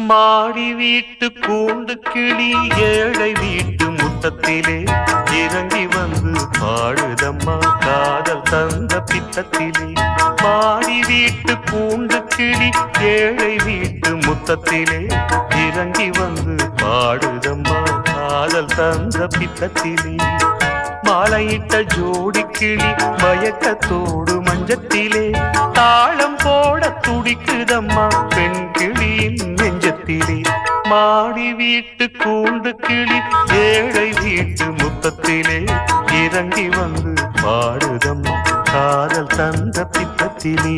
மாடி வீட்டு கூண்டு கிளி ஏழை வீட்டு முத்தத்திலே இறங்கி வந்து பாடுதம்மா காதல் தந்த பித்தத்திலே மாடி வீட்டு கூண்டு கிளி ஏழை வீட்டு முத்தத்திலே இறங்கி வந்து பாடுதம்மா காதல் தந்த பித்தத்திலே மாலையிட்ட ஜோடி கிளி மயக்கத்தோடு மஞ்சத்திலே தாளம் போட துடிக்குதம்மா பெண் கிளியின் நெஞ்சத்திலே மாடி வீட்டு கூண்டு கிளி ஏழை வீட்டு முத்தத்திலே இறங்கி வந்து பாடுதம்மா காதல் தந்த பித்தத்திலே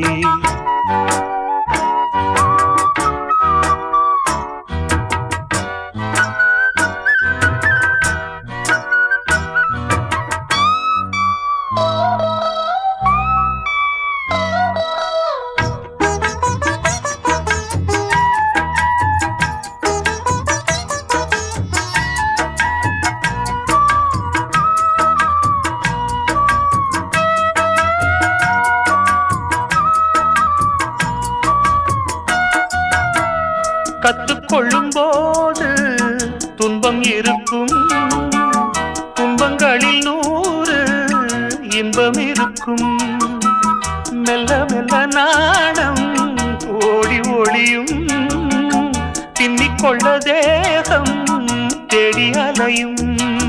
கத்துக்கொள்ளும் போது துன்பம் இருக்கும் துன்பங்களில் நூறு இன்பம் இருக்கும் மெல்ல மெல்ல நாணம் ஓடி ஒளியும் பின்னிக்கொள்ள தேகம் தேடி அலையும்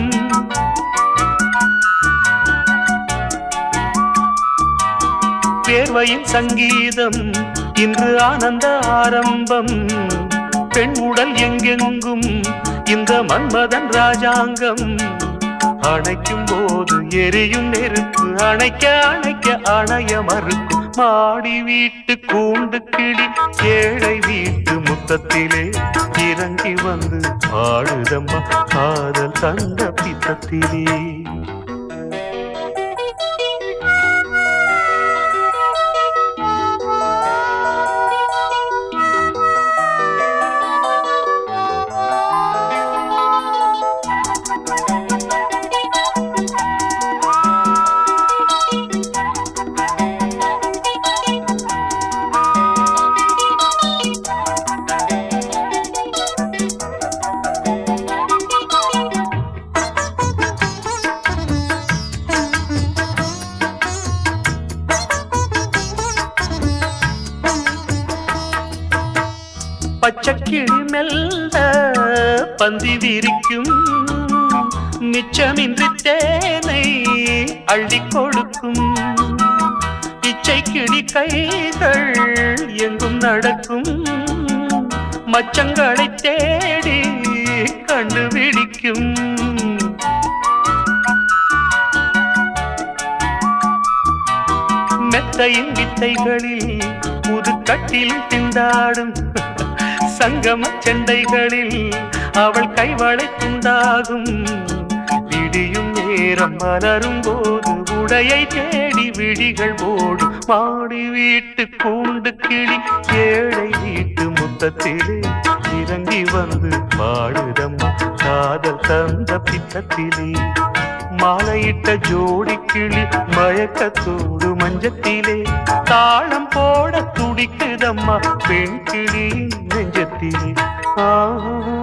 பேர்வையின் சங்கீதம் இன்று ஆனந்த ஆரம்பம் பெண் உடல் எங்கெங்கும் இந்த மன்மதன் ராஜாங்கம் அணைக்கும் போது எரியும் நெருப்பு அணைக்க அணைக்க அணைய மறுக்கும் மாடி வீட்டு கூண்டு கிளி ஏழை வீட்டு முத்தத்திலே இறங்கி வந்து ஆடுதம்மா காதல் தந்த பித்தத்திலே பச்சைக்கிளி மெல்ல பந்தி விரிக்கும் மிச்சமின்றி தேனை அள்ளி கொடுக்கும் இச்சை கிளி கைகள் எங்கும் நடக்கும் மச்சங்களை தேடி கண்டுபிடிக்கும் மெத்தையின் வித்தைகளில் முதுக்கட்டில் திண்டாடும் சங்கம செண்டைகளில் அவள் கைவளை துண்டாகும் விடியும் நேரம் மலரும் போது உடையை தேடி விழிகள் ஓடும் மாடி வீட்டு கூண்டு கிளி ஏழை வீட்டு முத்தத்திலே இறங்கி வந்து பாடுதம்மா காதல் தந்த பித்தத்திலே மாலையிட்ட ஜோடி கிளி மயக்கத்தோடு மஞ்சத்திலே தாளம் போட துடிக்குதம்மா பெண் கிளி நெஞ்சத்திலே ஆ